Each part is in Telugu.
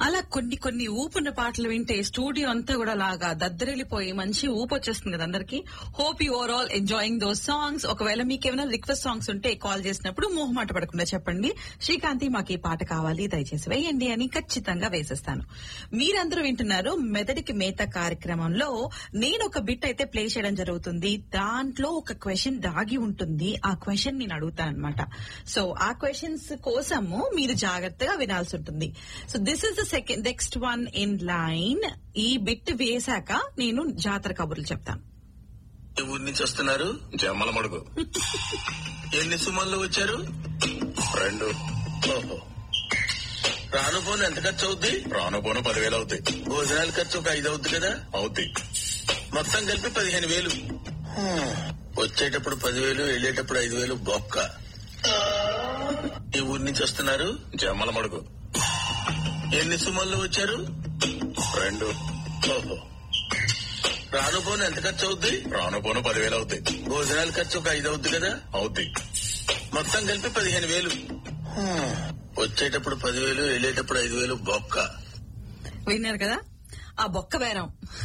అలా కొన్ని కొన్ని ఊపున్న పాటలు వింటే స్టూడియో అంతా కూడా లాగా దద్దరిల్లిపోయి మంచి ఊపు వచ్చేస్తుంది కదా అందరికి hope you over all enjoying those songs ఒకవేళ మీకు ఏమైనా రిక్వెస్ట్ సాంగ్స్ ఉంటే కాల్ చేసినప్పుడు మొహమాట పడకుండా చెప్పండి శ్రీకాంతి మాకు ఈ పాట కావాలి దయచేసి వేయండి అని ఖచ్చితంగా వేసేస్తాను మీరందరూ వింటున్నారు మెదడికి మేత కార్యక్రమంలో నేను ఒక బిట్ అయితే ప్లే చేయడం జరుగుతుంది దాంట్లో ఒక క్వశ్చన్ దాగి ఉంటుంది ఆ క్వశ్చన్ నేను అడుగుతాను అనమాట సో ఆ క్వశ్చన్స్ కోసము మీరు జాగ్రత్తగా వినాల్సి ఉంటుంది so this is the second next one in line ఈ బిట్ వేశాక నేను జాతర కబుర్లు చెప్తాను ఏ ఊరి నుంచి వస్తున్నారు జమ్మల మడుగు ఎన్ని సుమాల్లో వచ్చారు రెండు ఓహో రాను పోను ఎంత ఖర్చు అవుద్ది రాను పోను పదివేలు అవుతాయి భోజనాల ఖర్చు ఒక ఐదు అవుద్ది కదా అవుద్ది మొత్తం కలిపి పదిహేను వేలు హ్మ్. వచ్చేటప్పుడు పదివేలు వెళ్ళేటప్పుడు ఐదు వేలు బొక్క ఈ ఊరి నుంచి వస్తున్నారు జమ్మల మడుగు ఎన్ని సుమాల్లో వచ్చారు రెండు ఓహో రాను పోను ఎంత ఖర్చు అవుద్ది రాను పోను పదివేలు అవుతాయి భోజనాల ఖర్చు ఒక ఐదు అవుద్ది కదా అవుద్ది మొత్తం కలిపి పదిహేను వేలు హ్మ్. వచ్చేటప్పుడు పదివేలు వెళ్ళేటప్పుడు ఐదు వేలు బొక్క విన్నారు కదా ఆ బొక్క బేరం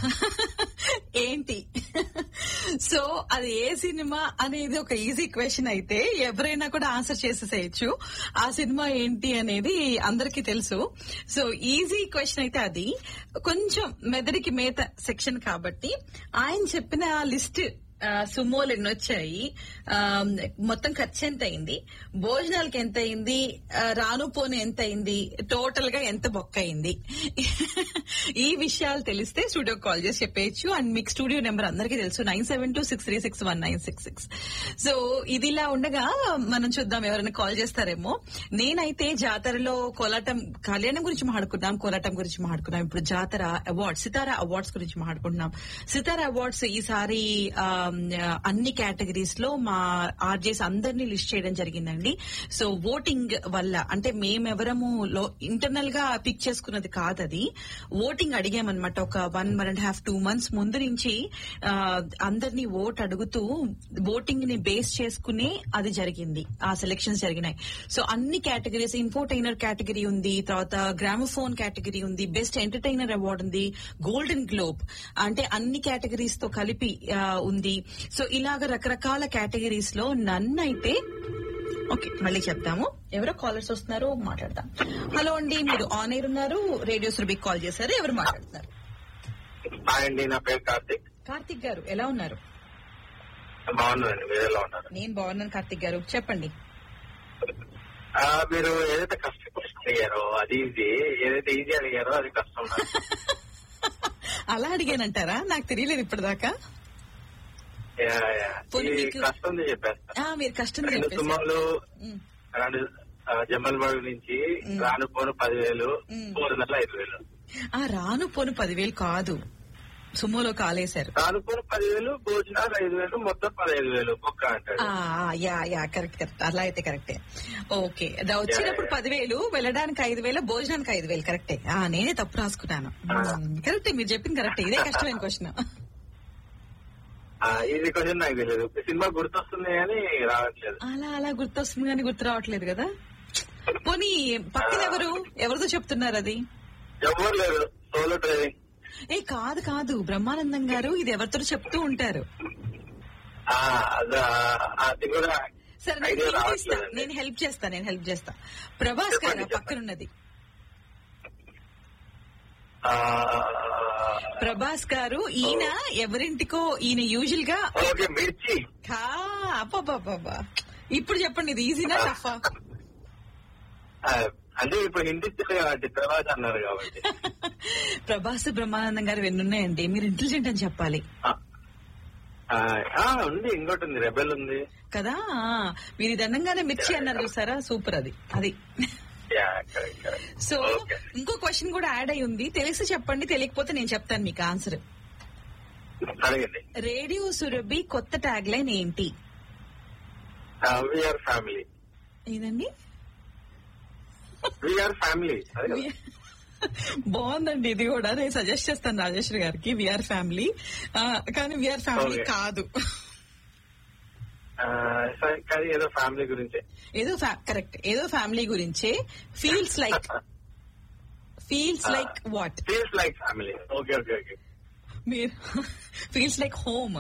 ఏంటి సో అది ఏ సినిమా అనేది ఒక ఈజీ క్వశ్చన్ అయితే ఎవరైనా కూడా ఆన్సర్ చేసేసేయచ్చు ఆ సినిమా ఏంటి అనేది అందరికీ తెలుసు సో ఈజీ క్వశ్చన్ అయితే అది కొంచెం మెదడికి మేత సెక్షన్ కాబట్టి ఆయన చెప్పిన లిస్ట్ సుమోలు ఎన్ని వచ్చాయి ఆ, మొత్తం ఖర్చు ఎంత అయింది భోజనాలకి ఎంత అయింది ఆ, రాను పోను ఎంత అయింది టోటల్ గా ఎంత బొక్క అయింది ఈ విషయాలు తెలిస్తే స్టూడియో కాల్ చేసి చెప్పేయచ్చు అండ్ మీకు స్టూడియో నెంబర్ అందరికీ తెలుసు nine seven two six three six one nine six six so ఇదిలా ఉండగా మనం చూద్దాం ఎవరైనా కాల్ చేస్తారేమో నేనైతే జాతరలో కోలాటం కళ్యాణం గురించి మాట్లాడుకున్నాం కోలాటం గురించి మాట్లాడుకున్నాం ఇప్పుడు జాతర అవార్డ్స్ సితారా అవార్డ్స్ గురించి మాట్లాడుకుంటున్నాం సితారా అవార్డ్స్ ఈసారి ఆ, అన్ని కేటగిరీస్ లో మా ఆర్జేస్ అందరినీ లిస్ట్ చేయడం జరిగిందండి సో ఓటింగ్ వల్ల అంటే మేమెవరము ఇంటర్నల్ గా పిక్ చేసుకున్నది కాదది ఓటింగ్ అడిగామన్నమాట ఒక one one and half two months ముందు నుంచి ఆ, అందరినీ ఓట్ అడుగుతూ ఓటింగ్ ని బేస్ చేసుకునే అది జరిగింది ఆ సెలక్షన్స్ జరిగినాయి సో అన్ని కేటగిరీస్ ఇన్ఫోటైనర్ కేటగిరీ ఉంది తర్వాత గ్రామోఫోన్ కేటగిరీ ఉంది బెస్ట్ ఎంటర్టైనర్ అవార్డు ఉంది గోల్డెన్ గ్లోబ్ అంటే అన్ని కేటగిరీస్ తో కలిపి ఆ, ఉంది సో ఇలాగ రకరకాల కేటగిరీస్ లో నన్నైతే ఓకే మళ్ళీ చెప్తాము ఎవరో కాలర్స్ వస్తున్నారు మాట్లాడదాం హలో అండి మీరు ఆన్ ఎయిర్ ఉన్నారు రేడియో సురభికి కాల్ చేశారు ఎవరు మాట్లాడుతున్నారు హాయ్ అండి నా పేరు కార్తిక్ కార్తిక్ గారు ఎలా ఉన్నారు బాగున్నానండి మీరు ఎలా ఉన్నారు నేను బాగున్నాను కార్తిక్ గారు చెప్పండి ఆ, మీరు ఏదైతే కష్టం క్వశ్చన్ అడిగారో అది ఈజీ ఏదైతే ఈజీ అడిగారో అది కష్టం నాకు. అలా అడిగానంటారా నాకు తెలియలేదు ఇప్పటిదాకా యా, యా. పోనీ ఈ మీకు- కష్టం చెప్పేస్తా ఆ, మీరు కష్టం రెండు చెప్పేసి సుమాలు ఉమ్. రెండు జమ్మల్బాడు నుంచి మ్. రాను పోను పదివేలు మ్. మూడు నెలల ఐదు వేలు ఆ రాను పోను పదివేలు కాదు సుమోలో కాలేశారు రాను పోను పదివేలు భోజనాలు ఐదు వేలు మొత్తం పదహైదు వేలు ఒక్క అంటాడు ఆ, యా యా కరెక్ట్ కరెక్ట్ అలా అయితే కరెక్టే ఓకే దా వచ్చినప్పుడు పదివేలు వెళ్ళడానికి ఐదు వేలు భోజనానికి ఐదు వేలు కరెక్టే ఆ నేనే తప్పు రాసుకున్నాను మ్మ్, కరెక్టే మీరు చెప్పింది కరెక్టే ఇదే కష్టమైన క్వశ్చన్ ఆ, ఇది క్వశ్చన్ నాకు తెలియదు సినిమా గుర్తొస్తుంది కానీ రావట్లేదు అలా అలా గుర్తొస్తుంది కానీ గుర్తు రావట్లేదు కదా పోనీ పక్కన ఎవరు ఎవరితో చెప్తున్నారు అది ఎవరు లేరు సోలో డ్రైవింగ్ ఏ కాదు కాదు బ్రహ్మానందం గారు ఇది ఎవరితో చెప్తూ ఉంటారు ఆ, అదా, అది కూడా సరే నేను ఐడియా హెల్ప్ చేస్తా రావట్లేదండి నేను హెల్ప్ చేస్తా నేను హెల్ప్ చేస్తా ప్రభాస్ గారు చెప్పండి, పక్కనున్నది ఆ, ప్రభాస్ గారు ఈయన ఎవరింటికో ఈయన యూజువల్ గా ఓకే మిర్చి కా అబ్బబ్బబ్బబ్బా. ఇప్పుడు చెప్పండి ఇది ఈజీనా టఫా ఆ, అంటే ఇప్పుడు హిందీ తెలుగు కాబట్టి తర్వాత అన్నారు కాబట్టి ప్రభాస్ బ్రహ్మానందం గారు ఎన్నున్నాయండి మీరు ఇంటెలిజెంట్ అని చెప్పాలి ఆ, ఆ, ఆ, ఉంది ఇంకోటి ఉంది రెబెల్ ఉంది కదా ఆ, మీరు ఇది అన్నంగానే మిర్చి అన్నారు చూసారా సూపర్ అది అది yeah, correct, correct. So Okay. ఇంకో క్వశ్చన్ కూడా యాడ్ అయి ఉంది తెలిసి చెప్పండి తెలియకపోతే నేను చెప్తాను మీకు ఆన్సర్ అడగండి రేడియో సురభి కొత్త ట్యాగ్ లైన్ ఏంటి విఆర్ ఫ్యామిలీ ఏదండి విఆర్ ఫ్యామిలీ అదే కదా. బాగుందండి ఇది కూడా నేను సజెస్ట్ చేస్తాను రాజేశ్వరి గారికి విఆర్ ఫ్యామిలీ కానీ విఆర్ ఫ్యామిలీ Okay. కాదు ఆ, సరే, కానీ ఏదో ఫ్యామిలీ గురించే ఏదో కరెక్ట్ ఏదో ఫ్యామిలీ గురించే feels like feels like what feels like family okay okay okay మీరు feels like home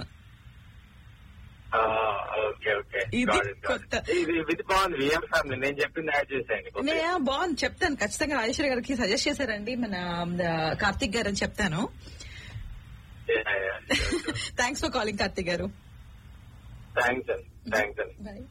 okay okay ఇది Got it, got it. కొత్త. ఇది ఇది బాగుంది విఎం ఫ్యామిలీ నేను చెప్పింది యాడ్ చేసేయండి కొత్తగా. నే బాగుంది చెప్తాను ఖచ్చితంగా రాజేశ్వరి గారికి సజెస్ట్ చేశారండి మన ఆ, కార్తిక్ గారు అని చెప్తాను Yeah, yeah, sure, sure. Thanks for calling Karthik garu thanks అండి థ్యాంక్స్ అండి బాయ్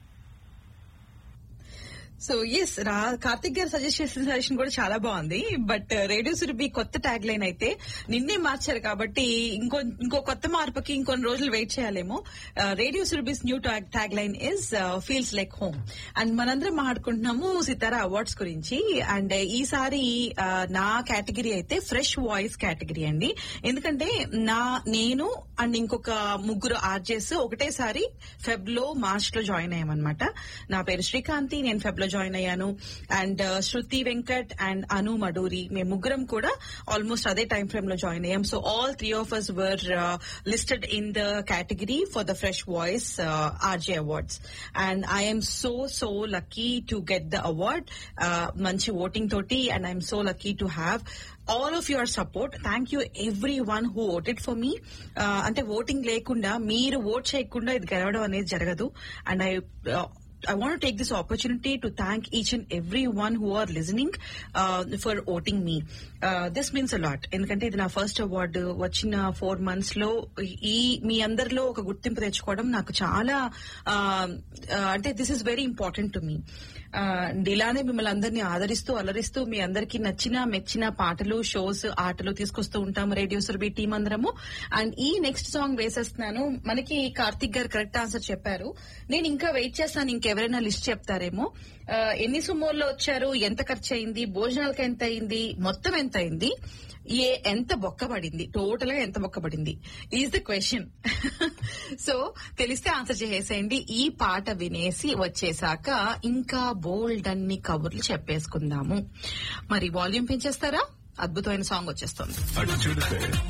సో ఎస్ రా కార్తిక్ గారు సజెస్ట్ చేసిన సజెషన్ కూడా చాలా బాగుంది బట్ రేడియో సురభి కొత్త ట్యాగ్ లైన్ అయితే నిన్నే మార్చారు కాబట్టి ఇంకో ఇంకో కొత్త మార్పుకి ఇంకొన్ని రోజులు వెయిట్ చేయాలేమో radio Surabhi's new tag line is feels like home and మనందరం మాట్లాడుకుంటున్నాము సితారా అవార్డ్స్ గురించి అండ్ ఈసారి ఆ, నా కేటగిరీ అయితే ఫ్రెష్ వాయిస్ కేటగిరీ అండి ఎందుకంటే నా నేను అండ్ ఇంకొక ముగ్గురు ఆర్జెస్ ఒకటేసారి ఫెబ్ లో మార్చ్ లో జాయిన్ అయ్యామన్నమాట నా పేరు శ్రీకాంతి నేను ఫెబ్ లో జాయిన్ అయ్యాను అండ్ శృతి వెంకట్ అండ్ అను మడూరి మేము ముగ్గురం కూడా ఆల్మోస్ట్ అదే టైం ఫ్రేమ్ లో జాయిన్ అయ్యాం so all three of us were listed in the category for the fresh voice RJ awards and I'm so so lucky to get the award మంచి ఓటింగ్ తోటి and I'm so lucky to have all of your support thank you everyone who voted for me అంటే ఓటింగ్ లేకుండా మీరు ఓట్ చేయకుండా ఇది గెలవడం అనేది జరగదు and I I want to take this opportunity to thank each and every one who are listening uh, for voting me. Uh, this means a lot. ఎందుకంటే ఇది నా ఫస్ట్ అవార్డు వచ్చిన ఫోర్ మంత్స్ లో ఈ మీ అందరిలో ఒక గుర్తింపు తెచ్చుకోవడం నాకు చాలా uh, uh, అంటే this is very important to me ఇలానే మిమ్మల్ని అందరినీ ఆదరిస్తూ అలరిస్తూ మీ అందరికీ నచ్చిన మెచ్చిన పాటలు షోస్ ఆటలు తీసుకొస్తూ ఉంటాము రేడియో సురభి టీం అందరము అండ్ ఈ నెక్స్ట్ సాంగ్ వేసేస్తున్నాను మనకి కార్తిక్ గారు కరెక్ట్ ఆన్సర్ చెప్పారు నేను ఇంకా వెయిట్ చేస్తాను ఇంకెవరైనా లిస్ట్ చెప్తారేమో ఆ, ఎన్ని సుమోల్లో వచ్చారు ఎంత ఖర్చు అయింది భోజనాలకు ఎంత అయింది మొత్తం ఎంత అయింది ఏ ఎంత బొక్క పడింది టోటల్ గా ఎంత బొక్క పడింది ఈజ్ ద క్వశ్చన్ సో తెలిస్తే ఆన్సర్ చేసేయండి ఈ పాట వినేసి వచ్చేసాక ఇంకా బోల్డ్ అన్ని కబుర్లు చెప్పేసుకుందాము మరి వాల్యూమ్ పెంచేస్తారా అద్భుతమైన సాంగ్ వచ్చేస్తుంది అటు చూడు